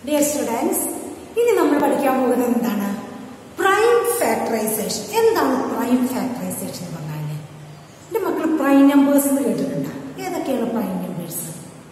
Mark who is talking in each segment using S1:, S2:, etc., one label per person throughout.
S1: Dear students ഇനി നമ്മൾ പഠിക്കാൻ പോകുന്നത് എന്താണ് പ്രൈം ഫാക്ടറൈസേഷൻ എന്താണ് പ്രൈം ഫാക്ടറൈസേഷൻ എന്ന് പറഞ്ഞാല് എന്റെ മക്കൾ പ്രൈം നമ്പേഴ്സ് എന്ന് കേട്ടിട്ടുണ്ടോ ഏതൊക്കെയാണ് പ്രൈം നമ്പേഴ്സ്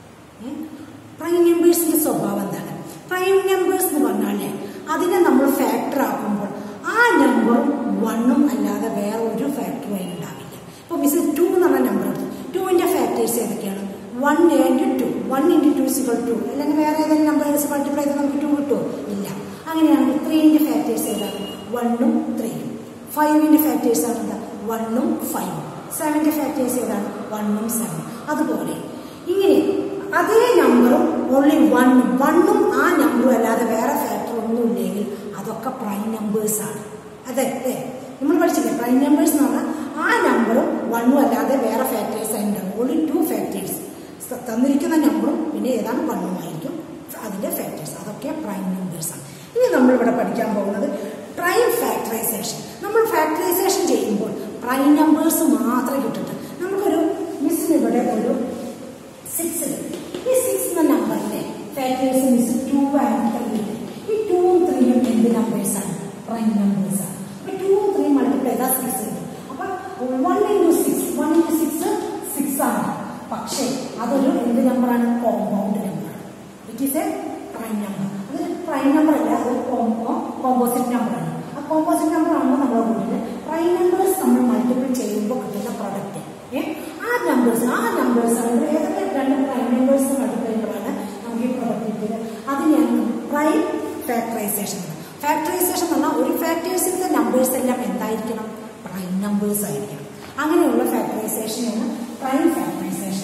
S1: പ്രൈം നമ്പേഴ്സിന്റെ സ്വഭാവം എന്താണ് പ്രൈം നമ്പേഴ്സ് എന്ന് പറഞ്ഞാല് അതിനെ നമ്മൾ ഫാക്ടർ ആക്കുമ്പോൾ ആ നമ്പറും വണ്ണും അല്ലാതെ വേറെ ഒരു ഫാക്ടറും അതിൽ ഉണ്ടാവില്ല ഇപ്പൊ മിസ് ടു എന്ന് പറഞ്ഞ നമ്പർ എടുത്തു ടുവിന്റെ ഫാക്ടേഴ്സ് ഏതൊക്കെയാണ് one into two one into two equal to അല്ലെങ്കിൽ വേറെ ഏതെങ്കിലും നമ്പേഴ്സ് മൾട്ടിപ്ലൈ ചെയ്ത് നമുക്ക് ടു കിട്ടുമോ ഇല്ല അങ്ങനെയാണെങ്കിൽ ത്രീന്റെ ഫാക്ടേഴ്സ് ഏതാണ് വണ്ണും ത്രീയും ഫൈവിന്റെ ഫാക്ടേഴ്സ് ആണ് എന്താ വണ്ണും ഫൈവും സെവന്റെ ഫാക്ടേഴ്സ് ഏതാണ് വണ്ണും സെവൻ അതുപോലെ ഇങ്ങനെ അതേ നമ്പറും ഓൺലി വൺ വണ്ണും ആ നമ്പറും അല്ലാതെ വേറെ ഫാക്ടർ ഒന്നും ഇല്ലെങ്കിൽ അതൊക്കെ പ്രൈം നമ്പേഴ്സ് ആണ് അതെ അതെ നമ്മൾ പഠിച്ചില്ലേ പ്രൈം നമ്പേഴ്സ് എന്ന് പറഞ്ഞാൽ ആ നമ്പറും വണ്ണും അല്ലാതെ വേറെ ഫാക്ടേഴ്സ് ഉണ്ടാവും ഓൺലി ടു ഫാക്ടേഴ്സ് തന്നിരിക്കുന്ന നമ്പറും പിന്നെ ഏതാണ് വണ്ണുമായിരിക്കും അതിന്റെ ഫാക്ടേഴ്സ് അതൊക്കെ പ്രൈം നമ്പേഴ്സ് ആണ് ഇനി നമ്മൾ ഇവിടെ പഠിക്കാൻ പോകുന്നത് പ്രൈം ഫാക്ടറൈസേഷൻ നമ്മൾ ഫാക്ടറൈസേഷൻ ചെയ്യുമ്പോൾ പ്രൈം നമ്പേഴ്സ് മാത്രമേ കിട്ടിട്ട് നമുക്കൊരു മിസ്സിന് ഇവിടെ ഒരു സിക്സ് ഈ സിക്സ് എന്ന നമ്പറിന്റെ factors miss two and three ഈ ടൂവും ത്രീയും എന്ത് നമ്പേഴ്സ് ആണ് പ്രൈം നമ്പേഴ്സ് ആണ് അപ്പൊ ടൂവും ത്രീയും മൾട്ടിപ്ലൈ ചെയ്താൽ സിക്സ് കിട്ടും അപ്പൊ one into six one into six six ആണ് പക്ഷേ അതൊരു എന്ത് നമ്പറാണ് കോമ്പൗണ്ട് നമ്പറാണ് it is a prime number അത് പ്രൈം നമ്പർ അല്ല അത് കോമ്പോസിറ്റ് നമ്പറാണ് ആ കോമ്പോസിറ്റ് നമ്പർ ആകുമ്പോൾ നമ്മുടെ കൂട്ടിൽ പ്രൈം നമ്പേഴ്സ് നമ്മൾ മൾട്ടിപ്പിൾ ചെയ്യുമ്പോൾ കിട്ടുന്ന പ്രൊഡക്റ്റ് ഏഹ് ആ നമ്പേഴ്സ് ആ നമ്പേഴ്സ് ആണ് ഏതൊക്കെ രണ്ട് പ്രൈം നമ്പേഴ്സ് മൾട്ടിപ്ലൈ ചെയ്യുമ്പോഴാണ് നമുക്ക് ഈ പ്രൊഡക്റ്റ് കിട്ടിയത് അതിനെയാണ് പ്രൈം ഫാക്ടറൈസേഷൻ ഫാക്ടറൈസേഷൻ എന്ന് പറഞ്ഞാൽ ഒരു ഫാക്ടേഴ്സിന്റെ നമ്പേഴ്സ് എല്ലാം എന്തായിരിക്കണം പ്രൈം നമ്പേഴ്സ് ആയിരിക്കണം അങ്ങനെയുള്ള ഫാക്ടറൈസേഷനാണ് പ്രൈം ഫാക്ടറൈസേഷൻ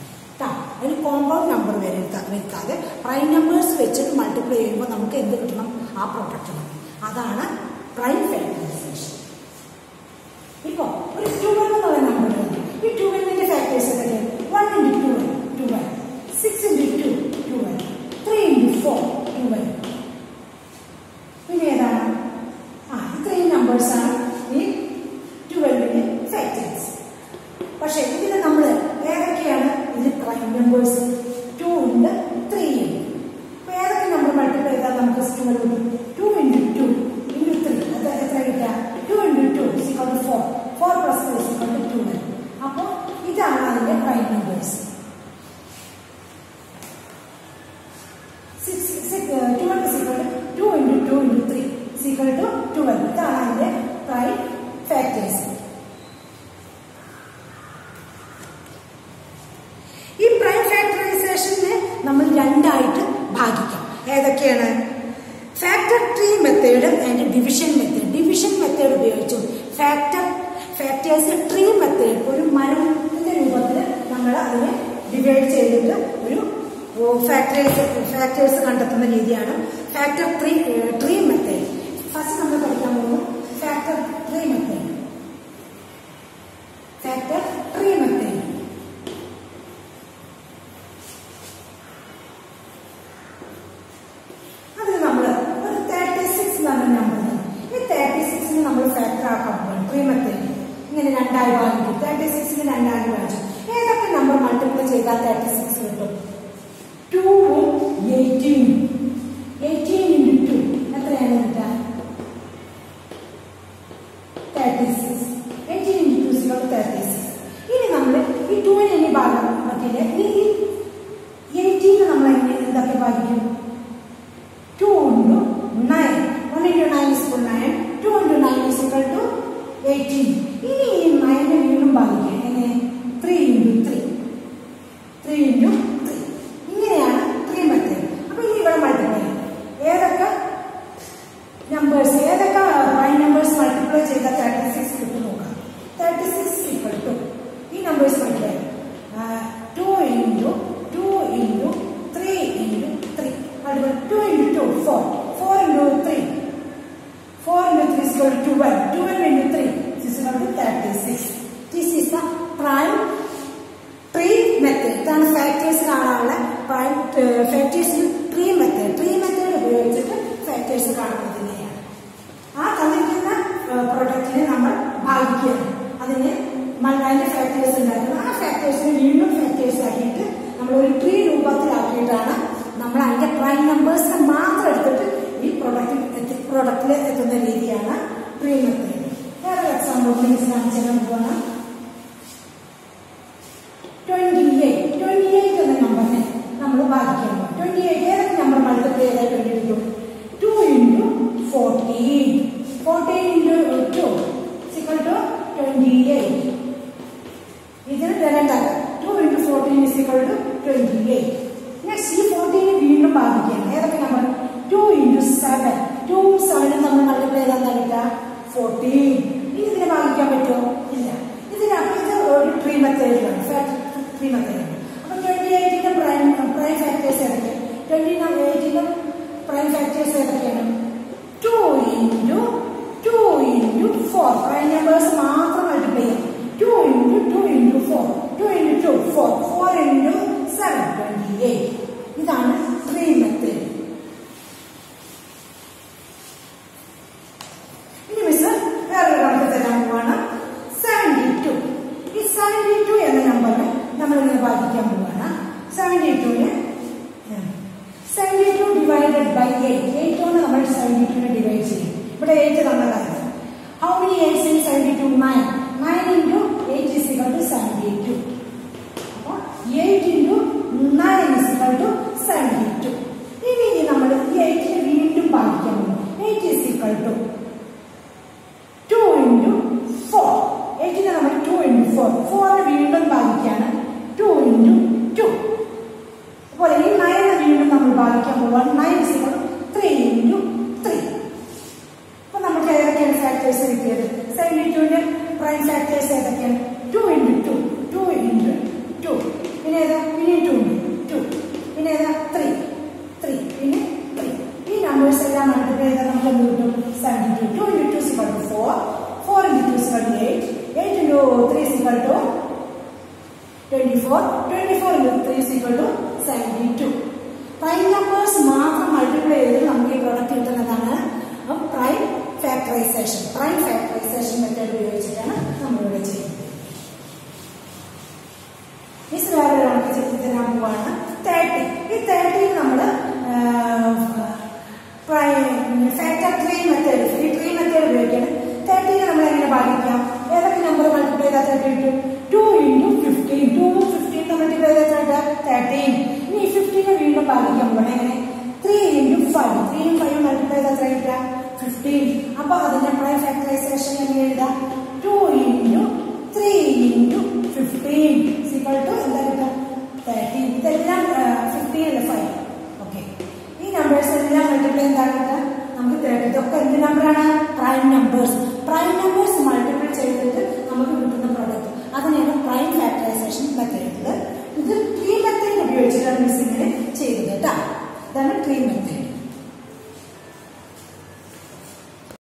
S1: ഒരു കോമ്പൗണ്ട് നമ്പർ വരുത്താതെ പ്രൈം നമ്പേഴ്സ് വെച്ചിട്ട് മൾട്ടിപ്ലൈ ചെയ്യുമ്പോൾ നമുക്ക് എന്ത് കിട്ടണം ആ പ്രൊഡക്റ്റ് മതി അതാണ് പ്രൈം ഫാക്ടറൈസേഷൻ ഇപ്പോ ഒരു ട്വൽവ് എന്നുള്ള നമ്പർ ഈ ട്വൽവിന്റെ ഫാക്ടേഴ്സ് ഒക്കെ one into twelve twelve six into two twelve three into four twelve പിന്നെ ഏതാണ് ആ ഇത്രയും നമ്പേഴ്സ് ആണ് ഈ ട്വൽവിന്റെ ഫാക്ടേഴ്സ് പക്ഷെ ഇതിന് നമ്മൾ ഏതൊക്കെയാണ് ഇതിൽ പ്രൈം നമ്പേഴ്സ് ടു ഉണ്ട് ത്രീ ഉണ്ട് അപ്പൊ ഏതൊക്കെ നമ്പർ മൾട്ടിപ്ലൈ ചെയ്താൽ നമുക്ക് ട്വൽവ് കിട്ടും two into two into three അത് എത്ര കിട്ടുക two into two equal to four four plus three equal two two അപ്പോൾ ഇതാണ് അതിന്റെ prime numbers twelve equal two into two into three equal two twelve ഇതാണ് അതിന്റെ പ്രൈം ഫാക്ടേഴ്സ് ഈ prime ഫാക്ടറൈസേഷനെ നമ്മൾ രണ്ടായിട്ട് ഭാഗിക്കാം ഏതൊക്കെയാണ് factor tree method and division method division method ഉപയോഗിച്ചു ഫാക്ടർ ഫാക്ടേഴ്സ് ട്രീ മെത്തേഡ് ഒരു മരത്തിന്റെ രൂപത്തിൽ നമ്മൾ അതിനെ ഡിവൈഡ് ചെയ്തിട്ട് ഒരു ഫാക്ടേഴ്സ് ഫാക്ടേഴ്സ് കണ്ടെത്തുന്ന രീതിയാണ് factor tree tree method first നമ്മൾ പഠിക്കാൻ പോകുന്നു factor tree method factor tree method അതിന് നമ്മൾ ഒരു തേർട്ടി സിക്സ് എന്ന് നമ്പർ ഈ തേർട്ടി സിക്സിന് നമ്മൾ ഫാക്ടർ ആക്കാൻ പോകും ട്രീ മെത്തേഡ് ഇങ്ങനെ രണ്ടായി ഭാഗിക്കും തേർട്ടി സിക്സിന് രണ്ടായി ഭാഗിച്ചു ഏതൊക്കെ നമ്പർ മൾട്ടിപ്ലൈ ചെയ്താൽ തേർട്ടി സിക്സ് കിട്ടും ടൂവും എയ്റ്റീനും എയ്റ്റീൻ ഇൻറ്റു ടു എത്രയാണ് കിട്ടുക thirty six eighteen into two six thirty six ഇനി നമ്മൾ ഈ ടൂവിന് ഇനി ഭാഗം പറ്റില്ല ഈ എയ്റ്റീന് നമ്മൾ എങ്ങനെ എന്തൊക്കെ ഭാഗിക്കും 2 into 9. 1 into 9 is equal to 9. 2 into 9 is equal to 18. ഇനി ഈ 9 വീണ്ടും ഭാഗിക്കുക എങ്ങനെ 3 into 3. 3 into 3. ഇങ്ങനെയാണ് 3 മെത്തേഡ് അപ്പൊ ഇനി ഇവിടെ മൾട്ടിപ്ലൈ ഏതൊക്കെ നമ്പേഴ്സ് ഏതൊക്കെ പ്രൈം നമ്പേഴ്സ് മൾട്ടിപ്ലൈ ചെയ്താൽ തേർട്ടി സിക്സ് കിട്ടും നോക്കാം തേർട്ടി സിക്സ് ഈക്വൽ ടു ഈ numbers multiply two into two into three into three അതുപോലെ two into two four four into three four into three equal to one two one into three equal to thirty six this is the prime tree method ഇതാണ് factors കാണാനുള്ള prime ഫാക്ടേഴ്സിൽ tree method tree method ഉപയോഗിച്ചിട്ട് factors കാണുന്നതിനെയാണ് ആ തന്നിരിക്കുന്ന പ്രൊഡക്റ്റിനെ നമ്മൾ ഭാഗിക്കുകയാണ് അതിന് അതിന്റെ ഫാക്ടേഴ്സ് ഉണ്ടാക്കുന്നത് ആ ഫാക്ടേഴ്സിനെ വീണ്ടും ഫാക്ടേഴ്സ് ആക്കിയിട്ട് നമ്മൾ ഒരു ട്രീ രൂപത്തിലാക്കിയിട്ടാണ് നമ്മൾ അതിന്റെ പ്രൈം പ്രൈം നമ്പേഴ്സിനെ മാത്രം എടുത്തിട്ട് ഈ പ്രൊഡക്റ്റ് പ്രൊഡക്റ്റിൽ എത്തുന്ന രീതിയാണ് ട്രീ മെത്തേഡ് വേറെ എക്സാമ്പിൾ മീൻസ് കാണിച്ചാൽ നമുക്ക് വേണം ട്വന്റി എയ്റ്റ് ട്വന്റി എയ്റ്റ് എന്ന നമ്പറിനെ നമ്മൾ ഭാഗിക്കാൻ പോകും ട്വന്റി എയ്റ്റ് ഏതൊക്കെ നമ്പർ മൾട്ടിപ്ലൈ ചെയ്താൽ ട്വന്റി കിട്ടും two into fourteen fourteen into two equal to twenty eight ഇതിന് രണ്ടാക്കാം two into fourteen is equal to twenty eight next ഈ ഫോർട്ടീനെ വീണ്ടും ബാധിക്കുകയാണ് ഏതൊക്കെ നമ്പർ ടു ഇൻറ്റു സെവൻ ടൂവും സെവനും നമ്മൾ മൾട്ടിപ്ലൈ ചെയ്താൽ എന്താ കിട്ടുക ഫോർട്ടീൻ ഇനി ഇതിനെ ബാധിക്കാൻ പറ്റുമോ ഇല്ല ഇതിന് ഇത് ഒരു ട്രീ മെത്തേഡിലാണ് ട്രീ മെത്തേഡ് അപ്പൊ ട്വന്റി എയ്റ്റിന്റെ പ്രൈം പ്രൈം ഫാക്ടേഴ്സ് ഏതൊക്കെ ട്വന്റി എയ്റ്റിന്റെ പ്രൈം ഫാക്ടേഴ്സ് ഏതൊക്കെയാണ് two into two into four prime numbers മാത്രം മൾട്ടിപ്ലൈ ചെയ്യാം two into two into four two into two four four into seven twenty eight ഇതാണ് tree method ഇനി miss വേറൊരു കണക്ക് തരാൻ പോവാണ് സെവൻറ്റി ടു ഈ സെവൻറ്റി ടു എന്ന നമ്പറിനെ നമ്മൾ ഇങ്ങനെ ബാധിക്കാൻ പോവാണ് സെവൻറ്റി ടുവിന് seventy two divided by eight eight കൊണ്ട് നമ്മൾ സെവൻറ്റി ടുവിനെ ഡിവൈഡ് ചെയ്യും ഇവിടെ എയ്റ്റ് തന്നതാണ് how many eights in seventy two nine nine into eight is equal to seventy two അപ്പോൾ eight into nine is equal to seventy two ഇനി നമ്മൾ ഈ എയ്റ്റിനെ വീണ്ടും ബാധിക്കാൻ പോകും eight is equal to two into four എയ്റ്റിനെ നമ്മൾ ടു ഇൻറ്റു ഫോർ ഫോറിനെ വീണ്ടും ഭാഗിക്കാണ് ടു ഇൻറ്റു ടു അപ്പോൾ ഈ നയനെ വീണ്ടും നമ്മൾ ഭാഗിക്കാൻ പോവാണ് nine zero three into three അപ്പൊ നമുക്ക് ഏതൊക്കെയാണ് ഫാക്ടേഴ്സ് കിട്ടിയത് സെവൻറ്റി ടുവിന്റെ പ്രൈം ഫാക്ടേഴ്സ് ഏതൊക്കെയാണ് two into two two into two പിന്നെ ഏതാ പിന്നെ ടു ഇൻറ്റു ടു പിന്നെ ഏതാ ത്രീ ത്രീ പിന്നെ ത്രീ ഈ നമ്പേഴ്സ് എല്ലാം മൾട്ടിപ്ലൈ ചെയ്താൽ നമുക്ക് എന്ത് കിട്ടും seventy two two into two equal to four four into two equal to eight eight into three equal to twenty four twenty four into three equal to seventy two prime numbers മാത്രം multiply ചെയ്ത് നമുക്ക് ഈ product കിട്ടുന്നതാണ് prime factorization prime factorization method ഉപയോഗിച്ചിട്ടാണ് നമ്മളിവിടെ ചെയ്യുന്നത് miss വേറെ കണക്ക് ചെയ്ത് തരാൻ പോവാണ് തേർട്ടി ഈ തേർട്ടിയിൽ നമ്മൾ ഫാക്ടർ ട്രീ മെത്തേഡ് ഈ ട്രീ മെത്തേഡ് ഉപയോഗിക്കണം തേർട്ടീനെ നമ്മൾ എങ്ങനെ ഭാഗിക്കാം ഏതൊക്കെ നമ്പർ മൾട്ടിപ്ലൈ ചെയ്താൽ തേർട്ടി കിട്ടും ടു ഇൻറ്റു ഫിഫ്റ്റീൻ ടൂവും ഫിഫ്റ്റീൻ മൾട്ടിപ്ലൈ ചെയ്താൽ തേർട്ടീൻ ഇനി ഫിഫ്റ്റീനെ വീണ്ടും ഭാഗിക്കാൻ പോകണം എങ്ങനെ ത്രീ ഇൻറ്റു ഫൈവ് ത്രീയും ഫൈവും മൾട്ടിപ്ലൈ ചെയ്താൽ എത്ര കിട്ടുക ഫിഫ്റ്റീൻ അപ്പൊ അതിന്റെ പ്രൈം ഫാക്ടറൈസേഷൻ എങ്ങനെ എഴുതാം two into three into fifteen equal to എന്താ കിട്ടുക തേർട്ടീൻ ഇതെല്ലാം ഫിഫ്റ്റീൻ അല്ല ഫൈവ് ഓക്കെ ഈ നമ്പേഴ്സ് എല്ലാം മൾട്ടിപ്ലൈ എന്താ കിട്ടുക നമുക്ക് തേർട്ടി ഇതൊക്കെ എന്ത് നമ്പറാണ് prime numbers prime numbers multiply ചെയ്തിട്ട് നമുക്ക് കിട്ടുന്ന പ്രോഡക്റ്റ് അതിനെയാണ് പ്രൈം ഫാക്ടറൈസേഷൻ മെത്തേഡ് ഇത് ട്രീ മെത്തേഡ് ഉപയോഗിച്ചിട്ടാണ് മിസ് ഇങ്ങനെ ചെയ്തത് കേട്ടോ ഇതാണ് ട്രീ മെത്തേഡ്